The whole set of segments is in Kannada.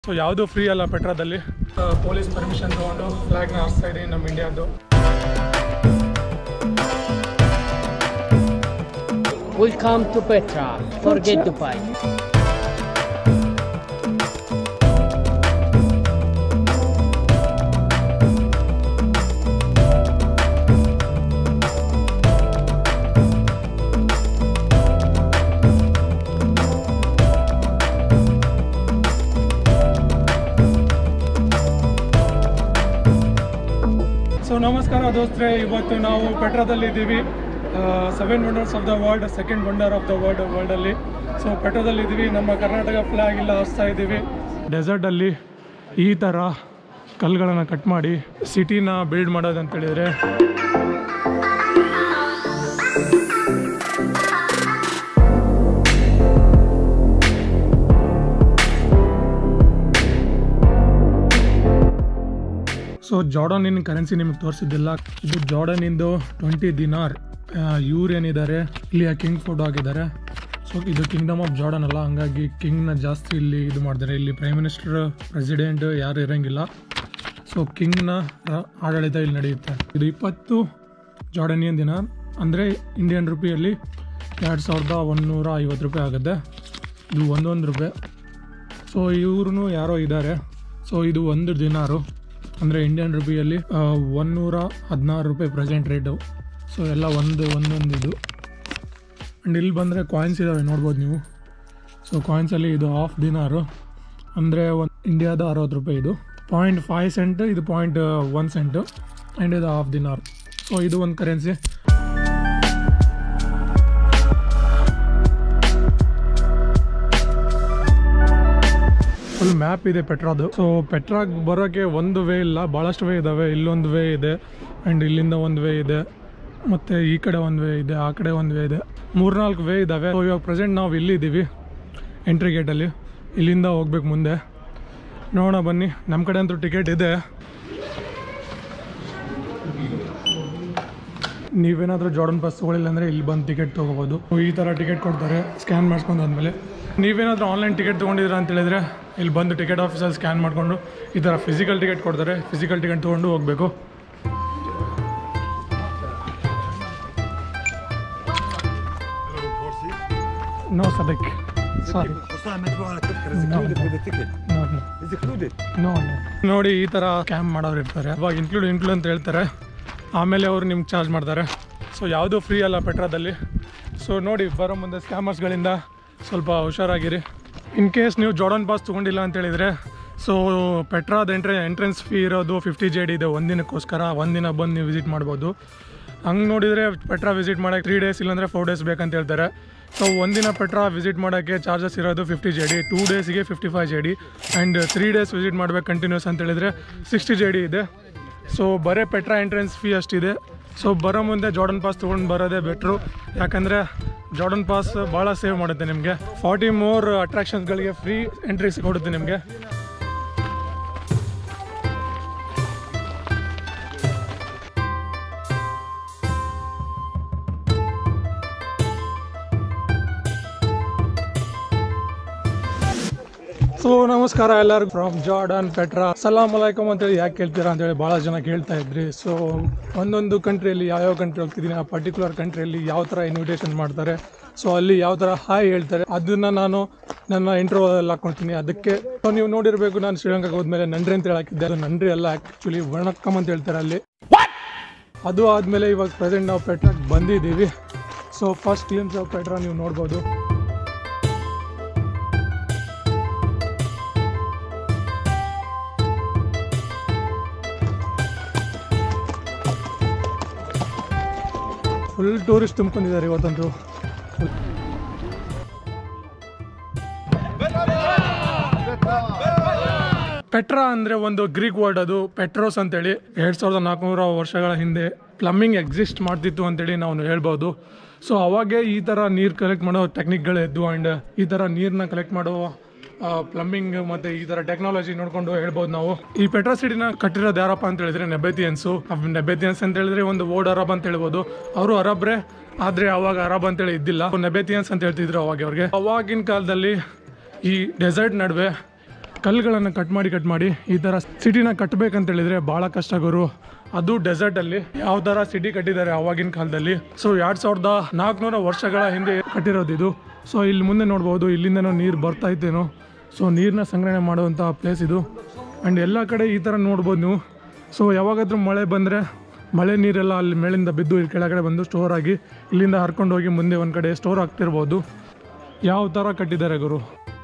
ಸೊ ಯಾವುದು ಫ್ರೀ ಅಲ್ಲ ಪೆಟ್ರಾದಲ್ಲಿ ಪೊಲೀಸ್ ಪರ್ಮಿಷನ್ ತಗೊಂಡು ಫ್ಲಾಗ್ನ ಹಾರಿಸ್ತಾ ಇದ್ದೀನಿ ನಮ್ಮ ಇಂಡಿಯಾದ್ದು Welcome to Petra. Forget Dubai. So ನಮಸ್ಕಾರ ದೋಸ್ತ್ರೆ ಇವತ್ತು ನಾವು ಪೆಟ್ರಾದಲ್ಲಿ ಇದ್ದೀವಿ seven wonders of the world second wonder of the world ವರ್ಲ್ಡಲ್ಲಿ ಸೊ ಪೆಟ್ರಾದಲ್ಲಿ ಇದ್ದೀವಿ ನಮ್ಮ ಕರ್ನಾಟಕ ಫ್ಲಾಗ್ ಎಲ್ಲ ಹಾರಿಸ್ತಾ ಇದ್ದೀವಿ ಡೆಸರ್ಟಲ್ಲಿ ಈ ಥರ ಕಲ್ಲುಗಳನ್ನು ಕಟ್ ಮಾಡಿ ಸಿಟಿನ ಬಿಲ್ಡ್ ಮಾಡೋದಂತ ಹೇಳಿದರೆ ಸೊ ಜಾರ್ಡನಿನ ಕರೆನ್ಸಿ ನಿಮಗೆ ತೋರಿಸಿದ್ದಿಲ್ಲ ಇದು ಜಾರ್ಡನಿಂದು ಟ್ವೆಂಟಿ ದಿನಾರ್ ಇವ್ರು ಏನಿದ್ದಾರೆ ಇಲ್ಲಿ ಆ ಕಿಂಗ್ ಫೋಟೋ ಹಾಕಿದ್ದಾರೆ ಸೊ ಇದು ಕಿಂಗ್ಡಮ್ ಆಫ್ ಜಾರ್ಡನ್ ಅಲ್ಲ ಹಂಗಾಗಿ ಕಿಂಗ್ನ ಜಾಸ್ತಿ ಇಲ್ಲಿ ಇದು ಮಾಡ್ತಾರೆ ಇಲ್ಲಿ ಪ್ರೈಮ್ ಮಿನಿಸ್ಟರ್ ಪ್ರೆಸಿಡೆಂಟ್ ಯಾರು ಇರೋಂಗಿಲ್ಲ ಸೊ ಕಿಂಗ್ನ ಆಡಳಿತ ಇಲ್ಲಿ ನಡೆಯುತ್ತೆ ಇದು ಇಪ್ಪತ್ತು ಜಾರ್ಡನಿಯನ್ ದಿನ ಅಂದರೆ ಇಂಡಿಯನ್ ರುಪಿಯಲ್ಲಿ ಎರಡು ಸಾವಿರದ ಒಂದುನೂರ ಐವತ್ತು ರೂಪಾಯಿ ಆಗುತ್ತೆ ಇದು ಒಂದೊಂದು ರೂಪಾಯಿ ಸೊ ಇವ್ರೂ ಯಾರೋ ಇದ್ದಾರೆ ಸೊ ಇದು ಒಂದು ದಿನಾರು ಅಂದರೆ ಇಂಡಿಯನ್ ರುಪಿಯಲ್ಲಿ ಒನ್ನೂರ ಹದಿನಾರು ರೂಪಾಯಿ ಪ್ರೆಸೆಂಟ್ ರೇಟು ಸೊ ಎಲ್ಲ ಒಂದು ಒಂದೊಂದು ಇದು ಆ್ಯಂಡ್ ಇಲ್ಲಿ ಬಂದರೆ ಕಾಯಿನ್ಸ್ ಇದ್ದಾವೆ ನೋಡ್ಬೋದು ನೀವು ಸೊ ಕಾಯಿನ್ಸಲ್ಲಿ ಇದು ಹಾಫ್ ದಿನಾರು ಅಂದರೆ ಒಂದು ಇಂಡಿಯಾದ ಅರವತ್ತು ರೂಪಾಯಿ ಇದು ಪಾಯಿಂಟ್ ಫೈವ್ ಸೆಂಟ್ ಇದು ಪಾಯಿಂಟ್ ಒನ್ ಸೆಂಟು ಆ್ಯಂಡ್ ಇದು ಹಾಫ್ ದಿನಾರ್ ಸೊ ಇದು ಒಂದು ಕರೆನ್ಸಿ ಫುಲ್ ಮ್ಯಾಪ್ ಇದೆ ಪೆಟ್ರಾದು ಸೊ ಪೆಟ್ರಾಗ್ ಬರೋಕ್ಕೆ ಒಂದು ವೇ ಇಲ್ಲ ಭಾಳಷ್ಟು ವೇ ಇದ್ದಾವೆ ಇಲ್ಲೊಂದು ವೇ ಇದೆ ಆ್ಯಂಡ್ ಇಲ್ಲಿಂದ ಒಂದು ವೇ ಇದೆ ಮತ್ತು ಈ ಕಡೆ ಒಂದು ವೇ ಇದೆ ಆ ಕಡೆ ಒಂದು ವೇ ಇದೆ ಮೂರ್ನಾಲ್ಕು ವೇ ಇದ್ದಾವೆ ಸೊ ಇವಾಗ ಪ್ರೆಸೆಂಟ್ ನಾವು ಇಲ್ಲಿದ್ದೀವಿ ಎಂಟ್ರಿ ಗೇಟಲ್ಲಿ ಇಲ್ಲಿಂದ ಹೋಗ್ಬೇಕು ಮುಂದೆ ನೋಡೋಣ ಬನ್ನಿ ನಮ್ಮ ಕಡೆ ಅಂತೂ ಟಿಕೆಟ್ ಇದೆ ನೀವೇನಾದರೂ ಜಾರ್ಡನ್ ಪಾಸ್ ತೊಗೊಳಿಲ್ಲ ಅಂದರೆ ಇಲ್ಲಿ ಬಂದು ಟಿಕೆಟ್ ತೊಗೋಬೋದು ಈ ಥರ ಟಿಕೆಟ್ ಕೊಡ್ತಾರೆ ಸ್ಕ್ಯಾನ್ ಮಾಡಿಸ್ಕೊಂಡು ಆದಮೇಲೆ ನೀವೇನಾದರೂ ಆನ್ಲೈನ್ ಟಿಕೆಟ್ ತೊಗೊಂಡಿದ್ದೀರಾ ಅಂತ ಹೇಳಿದ್ರೆ ಇಲ್ಲಿ ಬಂದು ಟಿಕೆಟ್ ಆಫೀಸಲ್ಲಿ ಸ್ಕ್ಯಾನ್ ಮಾಡಿಕೊಂಡು ಈ ಥರ ಫಿಸಿಕಲ್ ಟಿಕೆಟ್ ಕೊಡ್ತಾರೆ ಫಿಸಿಕಲ್ ಟಿಕೆಟ್ ತೊಗೊಂಡು ಹೋಗಬೇಕು ನೋ ಸದಕ್ sorry حسام مدفوع على التذكرة is included with the ticket no no is included no no ನೋಡಿ ಈ ಥರ ಸ್ಕ್ಯಾಮ್ ಮಾಡೋರು ಇರ್ತಾರೆ ಅವಾಗ ಇನ್ಕ್ಲೂಡ್ ಇನ್ಕ್ಲೂಡ್ ಅಂತ ಹೇಳ್ತಾರೆ ಆಮೇಲೆ ಅವರು ನಿಮ್ಗೆ ಚಾರ್ಜ್ ಮಾಡ್ತಾರೆ ಸೊ ಯಾವುದೂ ಫ್ರೀ ಅಲ್ಲ ಪೆಟ್ರಾದಲ್ಲಿ ಸೊ ನೋಡಿ ಬರೋ ಮುಂದೆ ಸ್ಕ್ಯಾಮರ್ಸ್ಗಳಿಂದ ಸ್ವಲ್ಪ ಹುಷಾರಾಗಿರಿ ಇನ್ ಕೇಸ್ ನೀವು ಜಾರ್ಡನ್ ಪಾಸ್ ತೊಗೊಂಡಿಲ್ಲ ಅಂತ ಹೇಳಿದರೆ ಸೊ ಪೆಟ್ರಾದ ಎಂಟ್ರೆ ಎಂಟ್ರೆನ್ಸ್ ಫೀ ಇರೋದು ಫಿಫ್ಟಿ ಜೆ ಡಿ ಇದೆ ಒಂದಿನಕ್ಕೋಸ್ಕರ ಒಂದಿನ ಬಂದು ನೀವು ವಿಸಿಟ್ ಮಾಡ್ಬೋದು ಹಂಗೆ ನೋಡಿದರೆ ಪೆಟ್ರಾ ವಿಸಿಟ್ ಮಾಡೋಕ್ಕೆ ತ್ರೀ ಡೇಸ್ ಇಲ್ಲಾಂದರೆ ಫೋರ್ ಡೇಸ್ ಬೇಕಂತ ಹೇಳ್ತಾರೆ ಸೊ ಒಂದಿನ ಪೆಟ್ರಾ ವಿಸಿಟ್ ಮಾಡೋಕ್ಕೆ ಚಾರ್ಜಸ್ ಇರೋದು ಫಿಫ್ಟಿ ಜೆ ಡಿ ಟೂ ಡೇಸಿಗೆ fifty five J D and three days visit ಮಾಡಬೇಕು ಕಂಟಿನ್ಯೂಸ್ ಅಂತ ಹೇಳಿದರೆ ಸಿಕ್ಸ್ಟಿ ಜೆ ಡಿ ಇದೆ ಸೊ ಬರೀ ಪೆಟ್ರಾ ಎಂಟ್ರೆನ್ಸ್ ಫೀ ಅಷ್ಟಿದೆ ಸೊ ಬರೋ ಮುಂದೆ ಜಾರ್ಡನ್ ಪಾಸ್ ತೊಗೊಂಡು ಬರೋದೇ ಬೆಟ್ರು ಯಾಕಂದರೆ ಜಾರ್ಡನ್ ಪಾಸ್ ಭಾಳ ಸೇವ್ ಮಾಡುತ್ತೆ ನಿಮಗೆ ಫಾರ್ಟಿ ಮೋರ್ ಅಟ್ರಾಕ್ಷನ್ಸ್ಗಳಿಗೆ ಫ್ರೀ ಎಂಟ್ರಿ ಕೊಡುತ್ತೆ ನಿಮಗೆ ಸೊ ನಮಸ್ಕಾರ ಎಲ್ಲರಿಗೂ ಫ್ರಮ್ ಜಾರ್ಡನ್ ಪೆಟ್ರಾ ಸಲಾಮ್ ಅಲೈಕಮ್ ಅಂತೇಳಿ ಯಾಕೆ ಕೇಳ್ತೀರಾ ಅಂತೇಳಿ ಭಾಳ ಜನ ಕೇಳ್ತಾ ಇದ್ರಿ ಸೊ ಒಂದೊಂದು ಕಂಟ್ರಿಯಲ್ಲಿ ಯಾವ್ಯಾವ ಕಂಟ್ರಿ ಹೋಗ್ತಿದ್ದೀನಿ ಆ ಪರ್ಟಿಕ್ಯುಲರ್ ಕಂಟ್ರಿಯಲ್ಲಿ ಯಾವ ಥರ ಇನ್ವಿಟೇಷನ್ ಮಾಡ್ತಾರೆ ಸೊ ಅಲ್ಲಿ ಯಾವ ಥರ ಹಾಯ್ ಹೇಳ್ತಾರೆ ಅದನ್ನ ನಾನು ನನ್ನ ಇಂಟ್ರೋದಲ್ಲಿ ಹಾಕ್ಕೊಳ್ತೀನಿ ಅದಕ್ಕೆ ಸೊ ನೀವು ನೋಡಿರಬೇಕು ನಾನು ಶ್ರೀಲಂಕಾಗೆ ಹೋದ್ಮೇಲೆ ನನ್ರಿ ಅಂತ ಹೇಳಕ್ಕಿದ್ದೆ ಅದು ನನ್ರಿ ಅಲ್ಲ ಆ್ಯಕ್ಚುಲಿ ವಣಕ್ಕಮ್ ಅಂತ ಹೇಳ್ತಾರೆ ಅಲ್ಲಿ ಅದು ಆದಮೇಲೆ ಇವಾಗ ಪ್ರೆಸೆಂಟ್ ನಾವು ಪೆಟ್ರಾಗೆ ಬಂದಿದ್ದೀವಿ so first glimpse of Petra ನೀವು ನೋಡ್ಬೋದು ಫುಲ್ ಟೂರಿಸ್ಟ್ ತುಂಬ್ಕೊಂಡಿದ್ದಾರೆ ಇವತ್ತಂತೂ ಪೆಟ್ರಾ ಅಂದರೆ ಒಂದು ಗ್ರೀಕ್ ವರ್ಡ್ ಅದು ಪೆಟ್ರೋಸ್ ಅಂತೇಳಿ ಎರಡು ಸಾವಿರದ ನಾಲ್ಕುನೂರ ವರ್ಷಗಳ ಹಿಂದೆ ಪ್ಲಮ್ಮಿಂಗ್ ಎಕ್ಸಿಸ್ಟ್ ಮಾಡ್ತಿತ್ತು ಅಂತೇಳಿ ನಾವು ಹೇಳ್ಬೋದು ಸೊ ಅವಾಗೇ ಈ ಥರ ನೀರು ಕಲೆಕ್ಟ್ ಮಾಡೋ ಟೆಕ್ನಿಕ್ಗಳಿದ್ದು ಆ್ಯಂಡ್ ಈ ಥರ ನೀರನ್ನ ಕಲೆಕ್ಟ್ ಮಾಡೋ ಪ್ಲಂಬಿಂಗ್ ಮತ್ತು ಈ ಥರ ಟೆಕ್ನಾಲಜಿ ನೋಡ್ಕೊಂಡು ಹೇಳ್ಬೋದು ನಾವು ಈ ಪೆಟ್ರಾ ಸಿಟಿನ ಕಟ್ಟಿರೋದು ಯಾರಪ್ಪ ಅಂತ ಹೇಳಿದ್ರೆ ನೆಬೆತಿಯನ್ಸು ನೆಬೆತಿಯನ್ಸ್ ಅಂತ ಹೇಳಿದ್ರೆ ಒಂದು ಓಡ್ ಅರಬ್ ಅಂತ ಹೇಳ್ಬೋದು ಅವರು ಅರಬ್ರೆ ಆದರೆ ಅವಾಗ ಅರಬ್ ಅಂತೇಳಿ ಇದ್ದಿಲ್ಲ ನೆಬೆತಿಯನ್ಸ್ ಅಂತ ಹೇಳ್ತಿದ್ರು ಅವಾಗ ಅವ್ರಿಗೆ ಅವಾಗಿನ ಕಾಲದಲ್ಲಿ ಈ ಡೆಸರ್ಟ್ ನಡುವೆ ಕಲ್ಲುಗಳನ್ನು ಕಟ್ ಮಾಡಿ ಕಟ್ ಮಾಡಿ ಈ ಥರ ಸಿಟಿನ ಕಟ್ಟಬೇಕಂತ ಹೇಳಿದ್ರೆ ಭಾಳ ಕಷ್ಟ ಗುರು ಅದು ಡೆಸರ್ಟಲ್ಲಿ ಯಾವ ಥರ ಸಿಟಿ ಕಟ್ಟಿದ್ದಾರೆ ಆವಾಗಿನ ಕಾಲದಲ್ಲಿ ಸೊ ಎರಡು ಸಾವಿರದ ನಾಲ್ಕುನೂರ ವರ್ಷಗಳ ಹಿಂದೆ ಕಟ್ಟಿರೋದು ಇದು ಸೊ ಇಲ್ಲಿ ಮುಂದೆ ನೋಡ್ಬೋದು ಇಲ್ಲಿಂದನೂ ನೀರು ಬರ್ತಾ ಇತ್ತೇನೋ ಸೊ ನೀರನ್ನ ಸಂಗ್ರಹಣೆ ಮಾಡುವಂಥ ಪ್ಲೇಸ್ ಇದು ಆ್ಯಂಡ್ ಎಲ್ಲ ಕಡೆ ಈ ಥರ ನೋಡ್ಬೋದು ನೀವು ಸೊ ಯಾವಾಗಾದ್ರೂ ಮಳೆ ಬಂದರೆ ಮಳೆ ನೀರೆಲ್ಲ ಅಲ್ಲಿ ಮೇಲಿಂದ ಬಿದ್ದು ಇಲ್ಲಿ ಕೆಳಗಡೆ ಬಂದು ಸ್ಟೋರ್ ಆಗಿ ಇಲ್ಲಿಂದ ಹರ್ಕೊಂಡು ಹೋಗಿ ಮುಂದೆ ಒಂದು ಕಡೆ ಸ್ಟೋರ್ ಆಗ್ತಿರ್ಬೋದು ಯಾವ ಥರ ಕಟ್ಟಿದ್ದಾರೆ ಗುರು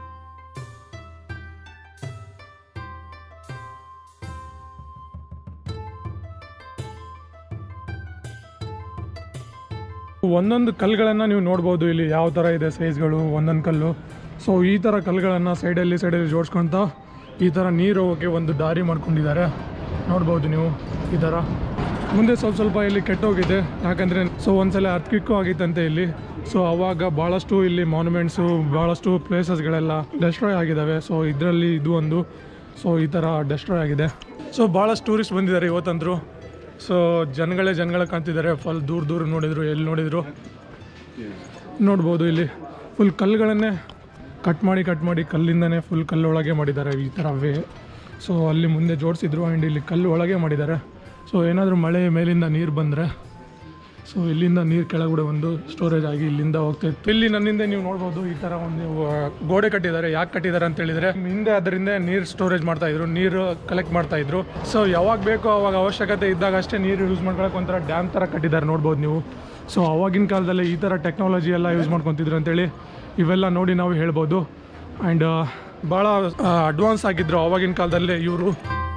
ಒಂದೊಂದು ಕಲ್ಲುಗಳನ್ನು ನೀವು ನೋಡ್ಬೋದು ಇಲ್ಲಿ ಯಾವ ಥರ ಇದೆ ಸೈಜ್ಗಳು ಒಂದೊಂದು ಕಲ್ಲು ಸೊ ಈ ಥರ ಕಲ್ಲುಗಳನ್ನು ಸೈಡಲ್ಲಿ ಸೈಡಲ್ಲಿ ಜೋಡಿಸ್ಕೊತ ಈ ಥರ ನೀರು ಹೋಗೋಕ್ಕೆ ಒಂದು ದಾರಿ ಮಾಡ್ಕೊಂಡಿದ್ದಾರೆ ನೋಡ್ಬೋದು ನೀವು ಈ ಥರ ಮುಂದೆ ಸ್ವಲ್ಪ ಸ್ವಲ್ಪ ಇಲ್ಲಿ ಕೆಟ್ಟೋಗಿದೆ ಯಾಕಂದರೆ ಸೊ ಒಂದ್ಸಲ ಅರ್ತ್ಕಿಕ್ಕು ಆಗಿತ್ತಂತೆ ಇಲ್ಲಿ ಸೊ ಅವಾಗ ಭಾಳಷ್ಟು ಇಲ್ಲಿ ಮಾನ್ಯುಮೆಂಟ್ಸು ಭಾಳಷ್ಟು ಪ್ಲೇಸಸ್ಗಳೆಲ್ಲ ಡೆಸ್ಟ್ರಾಯ್ ಆಗಿದ್ದಾವೆ ಸೊ ಇದರಲ್ಲಿ ಇದು ಒಂದು ಸೊ ಈ ಥರ ಡೆಸ್ಟ್ರಾಯ್ ಆಗಿದೆ ಸೊ ಭಾಳಷ್ಟು ಟೂರಿಸ್ಟ್ ಬಂದಿದ್ದಾರೆ ಇವತ್ತಂದ್ರು ಸೊ ಜನಗಳೇ ಜನಗಳ ಕಾಣ್ತಿದ್ದಾರೆ ಫುಲ್ ದೂರ ದೂರ ನೋಡಿದ್ರು ಎಲ್ಲಿ ನೋಡಿದ್ರು ನೋಡ್ಬೋದು ಇಲ್ಲಿ ಫುಲ್ ಕಲ್ಲುಗಳನ್ನೇ ಕಟ್ ಮಾಡಿ ಕಟ್ ಮಾಡಿ ಕಲ್ಲಿಂದನೇ ಫುಲ್ ಕಲ್ಲು ಒಳಗೆ ಮಾಡಿದ್ದಾರೆ ಈ ಥರ ವೇ ಸೊ ಅಲ್ಲಿ ಮುಂದೆ ಜೋಡಿಸಿದ್ರು ಆ್ಯಂಡ್ ಇಲ್ಲಿ ಕಲ್ಲು ಒಳಗೆ ಮಾಡಿದ್ದಾರೆ ಸೊ ಏನಾದರೂ ಮಳೆ ಮೇಲಿಂದ ನೀರು ಬಂದರೆ ಸೊ ಇಲ್ಲಿಂದ ನೀರು ಕೆಳಗಡೆ ಒಂದು ಸ್ಟೋರೇಜ್ ಆಗಿ ಇಲ್ಲಿಂದ ಹೋಗ್ತಾ ಇತ್ತು ಇಲ್ಲಿ ನನ್ನಿಂದ ನೀವು ನೋಡ್ಬೋದು ಈ ಥರ ಒಂದು ಆ, ಗೋಡೆ ಕಟ್ಟಿದ್ದಾರೆ ಯಾಕೆ ಕಟ್ಟಿದ್ದಾರೆ ಅಂತ ಹೇಳಿದ್ರೆ ಹಿಂದೆ ಅದರಿಂದ ನೀರು ಸ್ಟೋರೇಜ್ ಮಾಡ್ತಾ ಇದ್ರು ನೀರು ಕಲೆಕ್ಟ್ ಮಾಡ್ತಾ ಇದ್ರು ಸೊ ಯಾವಾಗ ಬೇಕೋ ಅವಾಗ ಅವಶ್ಯಕತೆ ಇದ್ದಾಗ ಅಷ್ಟೇ ನೀರು ಯೂಸ್ ಮಾಡ್ಕೊಳಕ್ಕೆ ಒಂಥರ ಡ್ಯಾಮ್ ಥರ ಕಟ್ಟಿದ್ದಾರೆ ನೋಡ್ಬೋದು ನೀವು ಸೊ ಅವಾಗಿನ ಕಾಲದಲ್ಲಿ ಈ ಥರ ಟೆಕ್ನಾಲಜಿ ಎಲ್ಲ ಯೂಸ್ ಮಾಡ್ಕೊತಿದ್ರು ಅಂತೇಳಿ ಇವೆಲ್ಲ ನೋಡಿ ನಾವು ಹೇಳ್ಬೋದು ಆ್ಯಂಡ್ ಭಾಳ ಅಡ್ವಾನ್ಸ್ ಆಗಿದ್ರು ಅವಾಗಿನ ಕಾಲದಲ್ಲಿ ಇವರು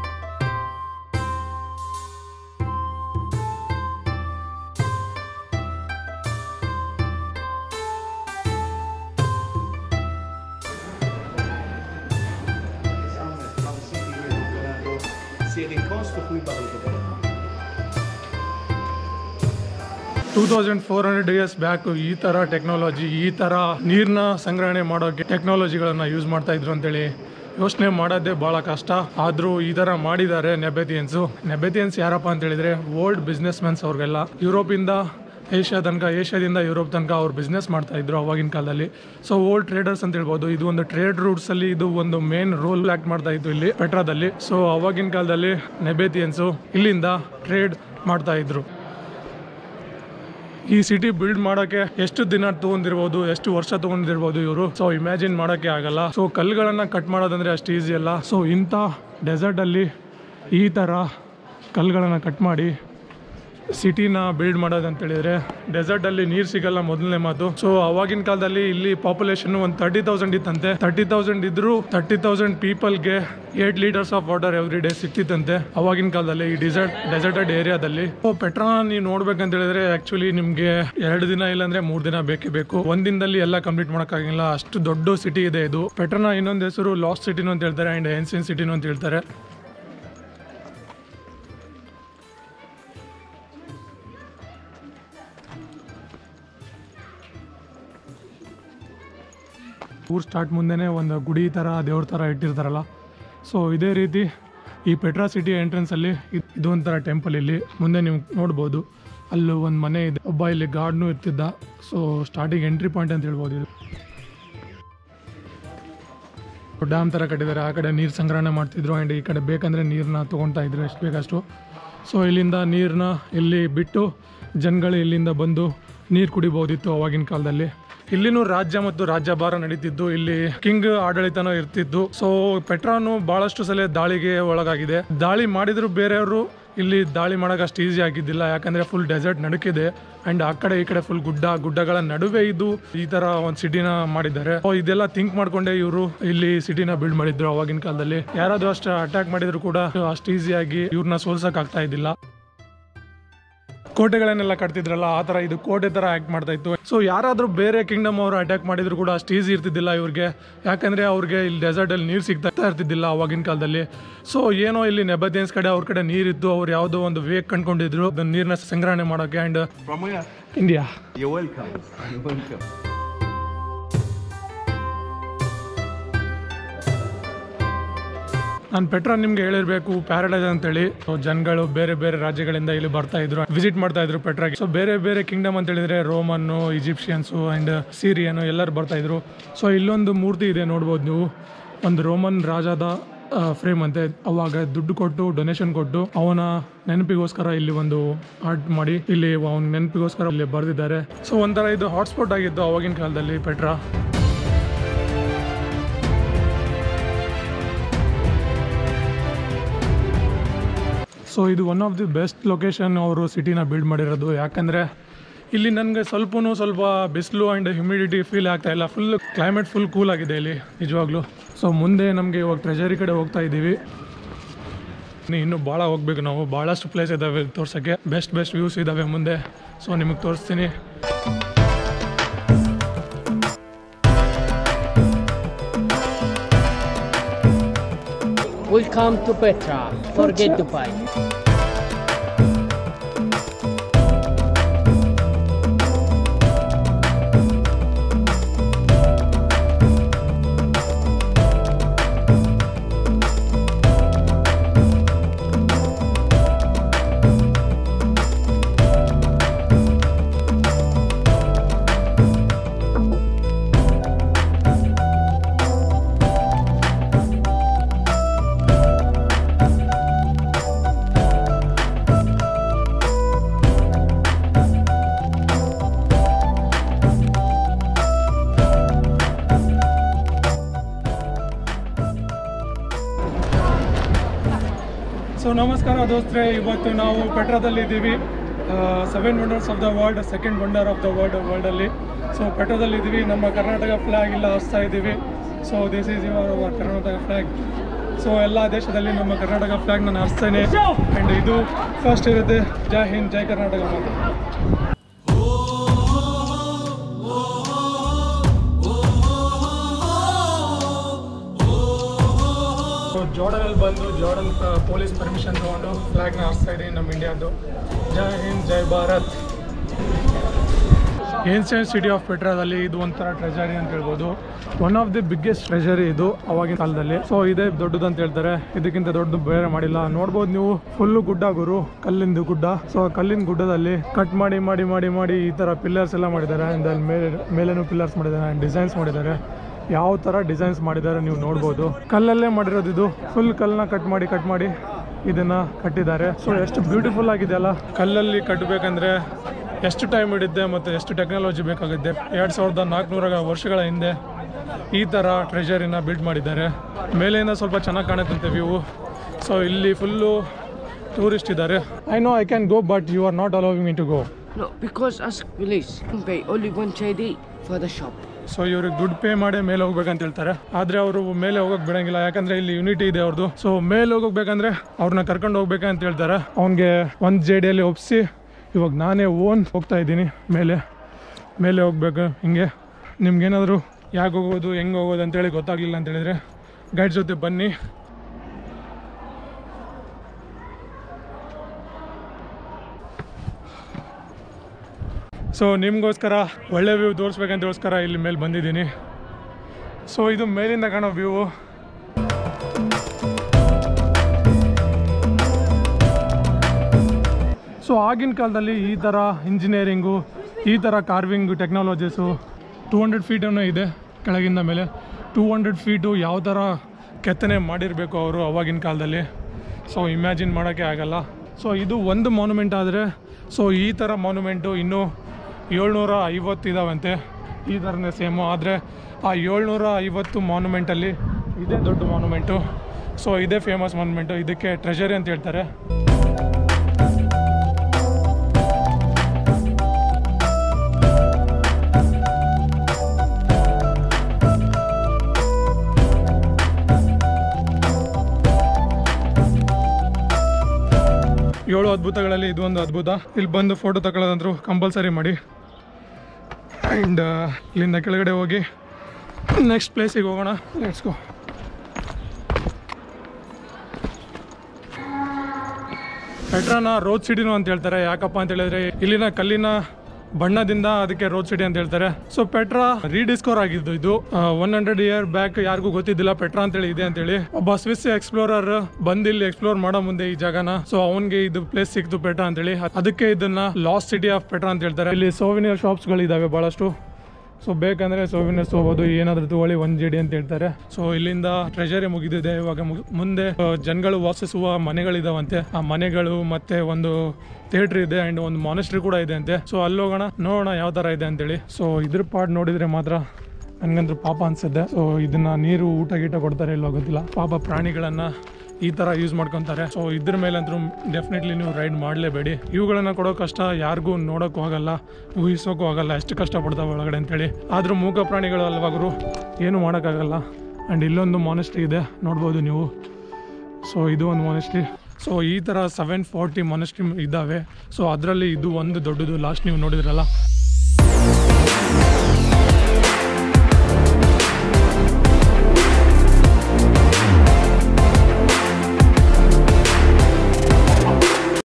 Si è in costo qui parlo two thousand four hundred years back ಈ ಥರ ಟೆಕ್ನಾಲಜಿ ಈ ಥರ ನೀರನ್ನ ಸಂಗ್ರಹಣೆ ಮಾಡೋಕ್ಕೆ ಟೆಕ್ನಾಲಜಿಗಳನ್ನು ಯೂಸ್ ಮಾಡ್ತಾ ಇದ್ರು ಅಂತೇಳಿ ಯೋಚನೆ ಮಾಡೋದೇ ಭಾಳ ಕಷ್ಟ ಆದರೂ ಈ ಥರ ಮಾಡಿದ್ದಾರೆ ನೆಬೆತಿಯನ್ಸು ನೆಬೆತಿಯನ್ಸ್ ಯಾರಪ್ಪ ಅಂತ ಹೇಳಿದ್ರೆ ಓಲ್ಡ್ ಬಿಸ್ನೆಸ್ ಮೆನ್ಸ್ ಅವ್ರಿಗೆಲ್ಲ ಯುರೋಪಿಂದ ಏಷ್ಯಾ ತನಕ ಏಷ್ಯಾದಿಂದ ಯುರೋಪ್ ತನಕ ಅವ್ರು ಬಿಸ್ನೆಸ್ ಮಾಡ್ತಾ ಇದ್ರು ಅವಾಗಿನ ಕಾಲದಲ್ಲಿ ಸೊ ಓಲ್ಡ್ ಟ್ರೇಡರ್ಸ್ ಅಂತ ಹೇಳ್ಬೋದು ಇದು ಒಂದು ಟ್ರೇಡ್ ರೂಟ್ಸ್ ಅಲ್ಲಿ ಇದು ಒಂದು ಮೇನ್ ರೋಲ್ ಆಕ್ಟ್ ಮಾಡ್ತಾ ಇತ್ತು ಇಲ್ಲಿ ಪೆಟ್ರಾದಲ್ಲಿ ಸೊ ಅವಾಗಿನ ಕಾಲದಲ್ಲಿ ನೆಬೆತಿಯನ್ಸು ಇಲ್ಲಿಂದ ಟ್ರೇಡ್ ಮಾಡ್ತಾ ಇದ್ರು ಈ ಸಿಟಿ ಬಿಲ್ಡ್ ಮಾಡೋಕ್ಕೆ ಎಷ್ಟು ದಿನ ತಗೊಂಡಿರ್ಬೋದು ಎಷ್ಟು ವರ್ಷ ತಗೊಂಡಿರ್ಬೋದು ಇವರು ಸೊ ಇಮ್ಯಾಜಿನ್ ಮಾಡೋಕ್ಕೆ ಆಗಲ್ಲ ಸೊ ಕಲ್ಲುಗಳನ್ನ ಕಟ್ ಮಾಡೋದಂದ್ರೆ ಅಷ್ಟು ಈಸಿ ಅಲ್ಲ ಸೊ ಇಂಥ ಡೆಸರ್ಟ್ ಅಲ್ಲಿ ಈ ಥರ ಕಲ್ಲುಗಳನ್ನ ಕಟ್ ಮಾಡಿ ಸಿಟಿನ ಬಿಲ್ಡ್ ಮಾಡೋದಂತ ಹೇಳಿದ್ರೆ ಡೆಸರ್ಟ್ ಅಲ್ಲಿ ನೀರು ಸಿಗಲ್ಲ ಮೊದಲನೇ ಮಾತು ಸೊ ಅವಾಗಿನ ಕಾಲದಲ್ಲಿ ಇಲ್ಲಿ ಪಾಪ್ಯುಲೇಷನ್ ಒಂದು ತರ್ಟಿ ತೌಸಂಡ್ ಇತ್ತಂತೆ ತರ್ಟಿ ತೌಸಂಡ್ ಇದ್ರು ತರ್ಟಿ ತೌಸಂಡ್ ಪೀಪಲ್ಗೆ eight litres of water every day ಸಿಕ್ತಿತ್ತಂತೆ ಅವಾಗಿನ ಕಾಲದಲ್ಲಿ ಈ ಡಿಸರ್ಟ್ ಡೆಸರ್ಟೆಡ್ ಏರಿಯಾದಲ್ಲಿ ಸೊ ಪೆಟ್ರೋಲ್ ನೀವು ನೋಡ್ಬೇಕಂತ ಹೇಳಿದ್ರೆ ಆಕ್ಚುಲಿ ನಿಮ್ಗೆ ಎರಡು ದಿನ ಇಲ್ಲಾಂದ್ರೆ ಮೂರ್ ದಿನ ಬೇಕೇ ಬೇಕು ಒಂದ್ ದಿನದಲ್ಲಿ ಎಲ್ಲ ಕಂಪ್ಲೀಟ್ ಮಾಡೋಕ್ಕಾಗಿಲ್ಲ ಅಷ್ಟು ದೊಡ್ಡ ಸಿಟಿ ಇದೆ ಇದು ಪೆಟ್ರೋನ ಇನ್ನೊಂದು ಹೆಸರು ಲಾಸ್ಟ್ ಸಿಟಿನೂ ಅಂತ ಹೇಳ್ತಾರೆ ಅಂಡ್ ಏನ್ಸಿಯನ್ ಸಿಟಿನೂ ಅಂತ ಹೇಳ್ತಾರೆ ಊರು ಸ್ಟಾರ್ಟ್ ಮುಂದೆನೇ ಒಂದು ಗುಡಿ ಥರ ದೇವ್ರ ಥರ ಇಟ್ಟಿರ್ತಾರಲ್ಲ ಸೊ ಇದೇ ರೀತಿ ಈ ಪೆಟ್ರಾ ಸಿಟಿ ಎಂಟ್ರೆನ್ಸಲ್ಲಿ ಇದು ಒಂಥರ ಟೆಂಪಲ್ ಇಲ್ಲಿ ಮುಂದೆ ನೀವು ನೋಡ್ಬೋದು ಅಲ್ಲೂ ಒಂದು ಮನೆ ಇದೆ ಒಬ್ಬ ಇಲ್ಲಿ ಗಾರ್ಡ್ನು ಇರ್ತಿದ್ದ ಸೊ ಸ್ಟಾರ್ಟಿಂಗ್ ಎಂಟ್ರಿ ಪಾಯಿಂಟ್ ಅಂತ ಹೇಳ್ಬೋದು ಇದು ಡ್ಯಾಮ್ ಥರ ಕಟ್ಟಿದ್ದಾರೆ ಆ ಕಡೆ ನೀರು ಸಂಗ್ರಹಣೆ ಮಾಡ್ತಿದ್ರು ಆ್ಯಂಡ್ ಈ ಕಡೆ ಬೇಕಂದರೆ ನೀರನ್ನ ತೊಗೊಳ್ತಾ ಇದ್ರು ಎಷ್ಟು ಬೇಕಷ್ಟು ಸೊ ಇಲ್ಲಿಂದ ನೀರನ್ನ ಇಲ್ಲಿ ಬಿಟ್ಟು ಜನಗಳು ಇಲ್ಲಿಂದ ಬಂದು ನೀರು ಕುಡಿಬೋದಿತ್ತು ಅವಾಗಿನ ಕಾಲದಲ್ಲಿ ಇಲ್ಲಿನೂ ರಾಜ್ಯ ಮತ್ತು ರಾಜ್ಯಭಾರ ನಡೀತಿದ್ದು ಇಲ್ಲಿ ಕಿಂಗ್ ಆಡಳಿತನೂ ಇರ್ತಿದ್ದು ಸೊ ಪೆಟ್ರಾನು ಬಹಳಷ್ಟು ಸಲ ದಾಳಿಗೆ ಒಳಗಾಗಿದೆ ದಾಳಿ ಮಾಡಿದ್ರು ಬೇರೆಯವರು ಇಲ್ಲಿ ದಾಳಿ ಮಾಡೋಕೆ ಅಷ್ಟು ಈಸಿ ಆಗಿದ್ದಿಲ್ಲ ಯಾಕಂದ್ರೆ ಫುಲ್ ಡೆಸರ್ಟ್ ನಡುಕಿದೆ ಅಂಡ್ ಆ ಕಡೆ ಈ ಕಡೆ ಫುಲ್ ಗುಡ್ಡ ಗುಡ್ಡಗಳ ನಡುವೆ ಇದು ಈ ತರ ಒಂದು ಸಿಟಿನ ಮಾಡಿದ್ದಾರೆ ಸೊ ಇದೆಲ್ಲ ಥಿಂಕ್ ಮಾಡ್ಕೊಂಡೆ ಇವರು ಇಲ್ಲಿ ಸಿಟಿನ ಬಿಲ್ಡ್ ಮಾಡಿದ್ರು ಅವಾಗಿನ ಕಾಲದಲ್ಲಿ ಯಾರಾದ್ರೂ ಅಷ್ಟು ಅಟ್ಯಾಕ್ ಮಾಡಿದ್ರು ಕೂಡ ಅಷ್ಟು ಈಸಿಯಾಗಿ ಇವ್ರನ್ನ ಸೋಲ್ಸಕ್ ಆಗ್ತಾ ಇದ್ದಿಲ್ಲ ಕೋಟೆಗಳನ್ನೆಲ್ಲ ಕಟ್ತಿದ್ರಲ್ಲ ಆ ಥರ ಇದು ಕೋಟೆ ಥರ ಆ್ಯಕ್ಟ್ ಮಾಡ್ತಾ ಇತ್ತು ಸೊ ಯಾರಾದರೂ ಬೇರೆ ಕಿಂಗ್ಡಮ್ ಅವರು ಅಟ್ಯಾಕ್ ಮಾಡಿದ್ರು ಕೂಡ ಅಷ್ಟು ಈಸಿ ಇರ್ತಿದ್ದಿಲ್ಲ ಇವ್ರಿಗೆ ಯಾಕಂದರೆ ಅವ್ರಿಗೆ ಇಲ್ಲಿ ಡೆಸರ್ಟಲ್ಲಿ ನೀರು ಸಿಗ್ತಾ ಇರ್ತಿದ್ದಿಲ್ಲ ಅವಾಗಿನ ಕಾಲದಲ್ಲಿ ಸೊ ಏನೋ ಇಲ್ಲಿ ನೆಬದಿಯನ್ಸ್ ಕಡೆ ಅವ್ರ ಕಡೆ ನೀರಿತ್ತು ಅವ್ರು ಯಾವುದೋ ಒಂದು ವೇಕ್ ಕಂಡ್ಕೊಂಡಿದ್ರು ಅದನ್ನ ನೀರನ್ನ ಸಂಗ್ರಹಣೆ ಮಾಡೋಕ್ಕೆ and From where? India You're welcome. You're welcome. ನಾನು ಪೆಟ್ರಾ ನಿಮ್ಗೆ ಹೇಳಿರ್ಬೇಕು ಪ್ಯಾರಡೈಸ್ ಅಂತೇಳಿ ಸೊ ಜನಗಳು ಬೇರೆ ಬೇರೆ ರಾಜ್ಯಗಳಿಂದ ಇಲ್ಲಿ ಬರ್ತಾ ಇದ್ರು ವಿಸಿಟ್ ಮಾಡ್ತಾ ಇದ್ರು ಪೆಟ್ರಾಗೆ ಸೊ ಬೇರೆ ಬೇರೆ ಕಿಂಗ್ಡಮ್ ಅಂತ ಹೇಳಿದ್ರೆ ರೋಮನ್ನು ಈಜಿಪ್ಷಿಯನ್ಸು ಅಂಡ್ ಸೀರಿಯನ್ ಎಲ್ಲರೂ ಬರ್ತಾ ಇದ್ರು ಸೊ ಇಲ್ಲೊಂದು ಮೂರ್ತಿ ಇದೆ ನೋಡ್ಬೋದು ನೀವು ಒಂದು ರೋಮನ್ ರಾಜದ ಫ್ರೇಮ್ ಅಂತೆ ಅವಾಗ ದುಡ್ಡು ಕೊಟ್ಟು ಡೊನೇಷನ್ ಕೊಟ್ಟು ಅವನ ನೆನಪಿಗೋಸ್ಕರ ಇಲ್ಲಿ ಒಂದು ಆರ್ಟ್ ಮಾಡಿ ಇಲ್ಲಿ ಅವನ ನೆನಪಿಗೋಸ್ಕರ ಇಲ್ಲಿ ಬರೆದಿದ್ದಾರೆ ಸೊ ಒಂಥರ ಇದು ಹಾಟ್ಸ್ಪಾಟ್ ಆಗಿತ್ತು ಅವಾಗಿನ ಕಾಲದಲ್ಲಿ ಪೆಟ್ರಾ ಸೊ ಇದು one of the best location ಅವರು ಸಿಟಿನ ಬಿಲ್ಡ್ ಮಾಡಿರೋದು ಯಾಕಂದರೆ ಇಲ್ಲಿ ನನಗೆ ಸ್ವಲ್ಪನೂ ಸ್ವಲ್ಪ ಬಿಸಿಲು ಆ್ಯಂಡ್ ಹ್ಯುಮಿಡಿಟಿ ಫೀಲ್ ಆಗ್ತಾ ಇಲ್ಲ ಫುಲ್ ಕ್ಲೈಮೇಟ್ ಫುಲ್ ಕೂಲ್ ಆಗಿದೆ ಇಲ್ಲಿ ನಿಜವಾಗ್ಲೂ ಸೊ ಮುಂದೆ ನಮಗೆ ಇವಾಗ ಟ್ರೆಜರಿ ಕಡೆ ಹೋಗ್ತಾ ಇದ್ದೀವಿ ಇನ್ನು- ಇನ್ನೂ ಭಾಳ ಹೋಗ್ಬೇಕು ನಾವು ಭಾಳಷ್ಟು ಪ್ಲೇಸ್ ಇದ್ದಾವೆ ತೋರ್ಸೋಕ್ಕೆ ಬೆಸ್ಟ್ ಬೆಸ್ಟ್ ವ್ಯೂಸ್ ಇದ್ದಾವೆ ಮುಂದೆ ಸೊ ನಿಮಗೆ ತೋರಿಸ್ತೀನಿ Welcome to Petra. Forget Dubai. So ನಮಸ್ಕಾರ ದೋಸ್ತ್ರೆ ಇವತ್ತು ನಾವು ಪೆಟ್ರಾದಲ್ಲಿ ಇದ್ದೀವಿ seven wonders of the world second wonder of the world ವರ್ಲ್ಡಲ್ಲಿ ಸೊ ಪೆಟ್ರಾದಲ್ಲಿ ಇದ್ದೀವಿ ನಮ್ಮ ಕರ್ನಾಟಕ ಫ್ಲ್ಯಾಗ್ ಇಲ್ಲ ಹಚ್ತಾ ಇದ್ದೀವಿ so this is your our Karnataka flag so ಎಲ್ಲ ದೇಶದಲ್ಲಿ ನಮ್ಮ ಕರ್ನಾಟಕ ಫ್ಲ್ಯಾಗ್ ನಾನು ಹಚ್ತೇನೆ ಆ್ಯಂಡ್ ಇದು ಫಸ್ಟ್ ಇರುತ್ತೆ ಜೈ ಹಿಂದ್ ಜೈ ಕರ್ನಾಟಕ ಮಾತು ಸೊ ಜೋರ್ಡನಲ್ಲಿ ಬಂದು ಜೋರ್ಡನ್ ಪೊಲೀಸ್ ಪರ್ಮಿಷನ್ ತೊಗೊಂಡು ಫ್ಲ್ಯಾಗ್ನ ಹಾರಿಸ್ತಾ ಇದ್ದೀನಿ ನಮ್ಮ ಇಂಡಿಯಾದ್ದು ಜೈ ಹಿಂದ್ ಜೈ ಭಾರತ್ ಏನ್ಷಿಯಂಟ್ ಸಿಟಿ ಆಫ್ ಪೆಟ್ರಾದಲ್ಲಿ ಇದು ಒಂಥರ ಟ್ರೆಜರಿ ಅಂತ ಹೇಳ್ಬೋದು one of the biggest treasury ಇದು ಅವಾಗಿನ ಕಾಲದಲ್ಲಿ ಸೊ ಇದೇ ದೊಡ್ಡದು ಅಂತ ಹೇಳ್ತಾರೆ ಇದಕ್ಕಿಂತ ದೊಡ್ಡದು ಬೇರೆ ಮಾಡಿಲ್ಲ ನೋಡ್ಬೋದು ನೀವು ಫುಲ್ಲು ಗುಡ್ಡ ಗುರು ಕಲ್ಲಿಂದು ಗುಡ್ಡ ಸೊ ಕಲ್ಲಿನ ಗುಡ್ಡದಲ್ಲಿ ಕಟ್ ಮಾಡಿ ಮಾಡಿ ಮಾಡಿ ಮಾಡಿ ಈ ಥರ ಪಿಲ್ಲರ್ಸ್ ಎಲ್ಲ ಮಾಡಿದ್ದಾರೆ and ಅಲ್ಲಿ ಮೇಲೆ ಮೇಲೇನು ಪಿಲ್ಲರ್ಸ್ ಮಾಡಿದ್ದಾರೆ ಡಿಸೈನ್ಸ್ ಮಾಡಿದ್ದಾರೆ ಯಾವ ಥರ ಡಿಸೈನ್ಸ್ ಮಾಡಿದ್ದಾರೆ ನೀವು ನೋಡ್ಬೋದು ಕಲ್ಲಲ್ಲೇ ಮಾಡಿರೋದು ಇದು ಫುಲ್ ಕಲ್ಲನ್ನ ಕಟ್ ಮಾಡಿ ಕಟ್ ಮಾಡಿ ಇದನ್ನ ಕಟ್ಟಿದ್ದಾರೆ ಸೊ ಎಷ್ಟು ಬ್ಯೂಟಿಫುಲ್ ಆಗಿದೆ ಅಲ್ಲ ಕಲ್ಲಲ್ಲಿ ಕಟ್ಟಬೇಕಂದ್ರೆ ಎಷ್ಟು ಟೈಮ್ ಹಿಡಿದ್ದೆ ಮತ್ತು ಎಷ್ಟು ಟೆಕ್ನಾಲಜಿ ಬೇಕಾಗುತ್ತೆ ಎರಡು ಸಾವಿರದ ನಾಲ್ಕುನೂರ ವರ್ಷಗಳ ಹಿಂದೆ ಈ ಥರ ಟ್ರೆಷರಿನ ಬಿಲ್ಡ್ ಮಾಡಿದ್ದಾರೆ ಮೇಲೆಯಿಂದ ಸ್ವಲ್ಪ ಚೆನ್ನಾಗಿ ಕಾಣುತ್ತಂತೆ ವ್ಯೂ ಸೊ ಇಲ್ಲಿ ಫುಲ್ಲು ಟೂರಿಸ್ಟ್ ಇದ್ದಾರೆ I know I can go but you are not allowing me to go No, because ask police. Pay only one JD for the shop. So ಇವ್ರಿಗೆ ದುಡ್ಡು ಪೇ ಮಾಡಿ ಮೇಲೆ ಹೋಗ್ಬೇಕಂತ ಹೇಳ್ತಾರೆ ಆದರೆ ಅವರು ಮೇಲೆ ಹೋಗಕ್ ಬಿಡಂಗಿಲ್ಲ ಯಾಕಂದ್ರೆ ಇಲ್ಲಿ ಯೂನಿಟಿ ಇದೆ ಅವ್ರದ್ದು ಸೊ ಮೇಲೆ ಹೋಗ್ಬೇಕಂದ್ರೆ ಅವ್ರನ್ನ ಕರ್ಕೊಂಡು ಹೋಗ್ಬೇಕಂತ ಹೇಳ್ತಾರೆ ಅವ್ನಿಗೆ ಒಂದು ಜೆ ಡಿಯಲ್ಲಿ ಒಪ್ಸಿ ಇವಾಗ ನಾನೇ ಓನ್ ಹೋಗ್ತಾ ಇದ್ದೀನಿ ಮೇಲೆ ಮೇಲೆ ಹೋಗ್ಬೇಕು ಹಿಂಗೆ ನಿಮ್ಗೇನಾದರೂ ಯಾಕೆ ಹೋಗೋದು ಹೆಂಗೆ ಹೋಗೋದು ಅಂತೇಳಿ ಗೊತ್ತಾಗಲಿಲ್ಲ ಅಂತ ಹೇಳಿದ್ರೆ ಗೈಡ್ ಜೊತೆ ಬನ್ನಿ ಸೊ ನಿಮಗೋಸ್ಕರ ಒಳ್ಳೆ ವ್ಯೂ ತೋರಿಸ್ಬೇಕಂತಗೋಸ್ಕರ ಇಲ್ಲಿ ಮೇಲೆ ಬಂದಿದ್ದೀನಿ ಸೊ ಇದು ಮೇಲಿಂದ ಕಾಣೋ ವ್ಯೂ ಸೊ ಆಗಿನ ಕಾಲದಲ್ಲಿ ಈ ಥರ ಇಂಜಿನಿಯರಿಂಗು ಈ ಥರ ಕಾರ್ವಿಂಗ್ ಟೆಕ್ನಾಲಜೀಸು ಟೂ ಹಂಡ್ರೆಡ್ ಫೀಟನ್ನು ಇದೆ ಕೆಳಗಿಂದ ಮೇಲೆ ಟೂ ಹಂಡ್ರೆಡ್ ಫೀಟು ಯಾವ ಥರ ಕೆತ್ತನೆ ಮಾಡಿರಬೇಕು ಅವರು ಅವಾಗಿನ ಕಾಲದಲ್ಲಿ ಸೊ ಇಮ್ಯಾಜಿನ್ ಮಾಡೋಕ್ಕೆ ಆಗಲ್ಲ ಸೊ ಇದು ಒಂದು ಮಾನ್ಯುಮೆಂಟ್ ಆದರೆ ಸೊ ಈ ಥರ ಮಾನ್ಯುಮೆಂಟು ಇನ್ನೂ ಏಳ್ನೂರ ಐವತ್ತು ಇದಾವಂತೆ ಈ ಥರನೇ ಸೇಮು ಆದರೆ ಆ ಏಳ್ನೂರ ಐವತ್ತು ಮಾನ್ಯುಮೆಂಟಲ್ಲಿ ಇದೇ ದೊಡ್ಡ ಮಾನ್ಯುಮೆಂಟು ಸೊ ಇದೇ ಫೇಮಸ್ ಮಾನ್ಯುಮೆಂಟು ಇದಕ್ಕೆ ಟ್ರೆಷರಿ ಅಂತ ಹೇಳ್ತಾರೆ ಏಳು ಅದ್ಭುತಗಳಲ್ಲಿ ಇದು ಒಂದು ಅದ್ಭುತ ಇಲ್ಲಿ ಬಂದು ಫೋಟೋ ತಗೊಳ್ಳೋದಂದ್ರು ಕಂಪಲ್ಸರಿ ಮಾಡಿ ಆ್ಯಂಡ್ ಇಲ್ಲಿಂದ ಕೆಳಗಡೆ ಹೋಗಿ ನೆಕ್ಸ್ಟ್ ಪ್ಲೇಸಿಗೆ ಹೋಗೋಣ ಲೆಟ್ಸ್ ಗೋ ಪೆಟ್ರಾನ ರೋಡ್ ಸಿಟಿನು ಅಂತ ಹೇಳ್ತಾರೆ ಯಾಕಪ್ಪ ಅಂತ ಹೇಳಿದ್ರೆ ಇಲ್ಲಿನ ಕಲ್ಲಿನ ಬಣ್ಣದಿಂದ ಅದಕ್ಕೆ ರೋಡ್ ಸಿಟಿ ಅಂತ ಹೇಳ್ತಾರೆ ಸೊ ಪೆಟ್ರಾ ರೀಡಿಸ್ಕೋರ್ ಆಗಿದ್ದು ಇದು ಒನ್ ಹಂಡ್ರೆಡ್ ಇಯರ್ ಬ್ಯಾಕ್ ಯಾರಿಗೂ ಗೊತ್ತಿದ್ದಿಲ್ಲ ಪೆಟ್ರಾ ಅಂತೇಳಿ ಇದೆ ಅಂತೇಳಿ ಒಬ್ಬ ಸ್ವಿಸ್ ಎಕ್ಸ್ಪ್ಲೋರರ್ ಬಂದು ಇಲ್ಲಿ ಎಕ್ಸ್ಪ್ಲೋರ್ ಮಾಡೋ ಮುಂದೆ ಈ ಜಾಗನ ಸೊ ಅವನ್ಗೆ ಇದು ಪ್ಲೇಸ್ ಸಿಕ್ತು ಪೆಟ್ರಾ ಅಂತೇಳಿ ಅದಕ್ಕೆ ಇದನ್ನ ಲಾಸ್ಟ್ ಸಿಟಿ ಆಫ್ ಪೆಟ್ರಾ ಅಂತ ಹೇಳ್ತಾರೆ ಇಲ್ಲಿ ಸೋವಿನಿಯರ್ ಶಾಪ್ಸ್ ಗಳು ಇದಾವೆ ಬಹಳಷ್ಟು ಸೊ ಬೇಕಂದ್ರೆ ಸೋವಿನರ್ಸ್ ಹೋಗೋದು ಏನಾದರೂ ತಗೊಳ್ಳಿ ಒಂದು ಜಡಿ ಅಂತ ಹೇಳ್ತಾರೆ ಸೊ ಇಲ್ಲಿಂದ ಟ್ರೆಜರಿ ಮುಗಿದಿದೆ ಇವಾಗ ಮುಗ್- ಮುಂದೆ ಆ, ಜನಗಳು ವಾಸಿಸುವ ಮನೆಗಳಿದಾವಂತೆ ಆ ಮನೆಗಳು ಮತ್ತೆ ಒಂದು ಥಿಯೇಟ್ರ್ ಇದೆ ಆ್ಯಂಡ್ ಒಂದು ಮಾನೆಸ್ಟ್ರಿ ಕೂಡ ಇದೆ ಅಂತೆ ಸೊ ಅಲ್ಲಿ ಹೋಗೋಣ ನೋಡೋಣ ಯಾವ ಥರ ಇದೆ ಅಂತೇಳಿ ಸೊ ಇದ್ರ ಪಾಡ್ ನೋಡಿದ್ರೆ ಮಾತ್ರ ನನಗಂದ್ರೆ ಪಾಪ ಅನ್ಸುತ್ತೆ ಸೊ ಇದನ್ನ ನೀರು ಊಟ ಗೀಟ ಕೊಡ್ತಾರೆ ಇಲ್ಲೋ ಗೊತ್ತಿಲ್ಲ ಪಾಪ ಪ್ರಾಣಿಗಳನ್ನ ಈ ಥರ ಯೂಸ್ ಮಾಡ್ಕೊತಾರೆ ಸೊ ಇದ್ರ ಮೇಲಂತೂ ಡೆಫಿನೆಟ್ಲಿ ನೀವು ರೈಡ್ ಮಾಡಲೇಬೇಡಿ ಇವುಗಳನ್ನ ಕೊಡೋ ಕಷ್ಟ ಯಾರಿಗೂ ನೋಡೋಕ್ಕೂ ಆಗಲ್ಲ ಊಹಿಸೋಕ್ಕೂ ಆಗಲ್ಲ ಎಷ್ಟು ಕಷ್ಟಪಡ್ತಾವೆ ಒಳಗಡೆ ಅಂತೇಳಿ ಆದರೂ ಮೂಕ ಪ್ರಾಣಿಗಳು ಅಲ್ವಾಗರು ಏನು ಮಾಡೋಕ್ಕಾಗಲ್ಲ ಆ್ಯಂಡ್ ಇಲ್ಲೊಂದು ಮಾನೆಸ್ಟ್ರಿ ಇದೆ ನೋಡ್ಬೋದು ನೀವು ಸೊ ಇದು ಒಂದು ಮೊನೆಸ್ಟ್ರಿ ಸೊ ಈ ಥರ ಸೆವೆನ್ ಫಾರ್ಟಿ ಮೊನೆಸ್ಟ್ರಿ ಇದ್ದಾವೆ ಸೊ ಅದರಲ್ಲಿ ಇದು ಒಂದು ದೊಡ್ಡದು ಲಾಸ್ಟ್ ನೀವು ನೋಡಿದ್ರಲ್ಲ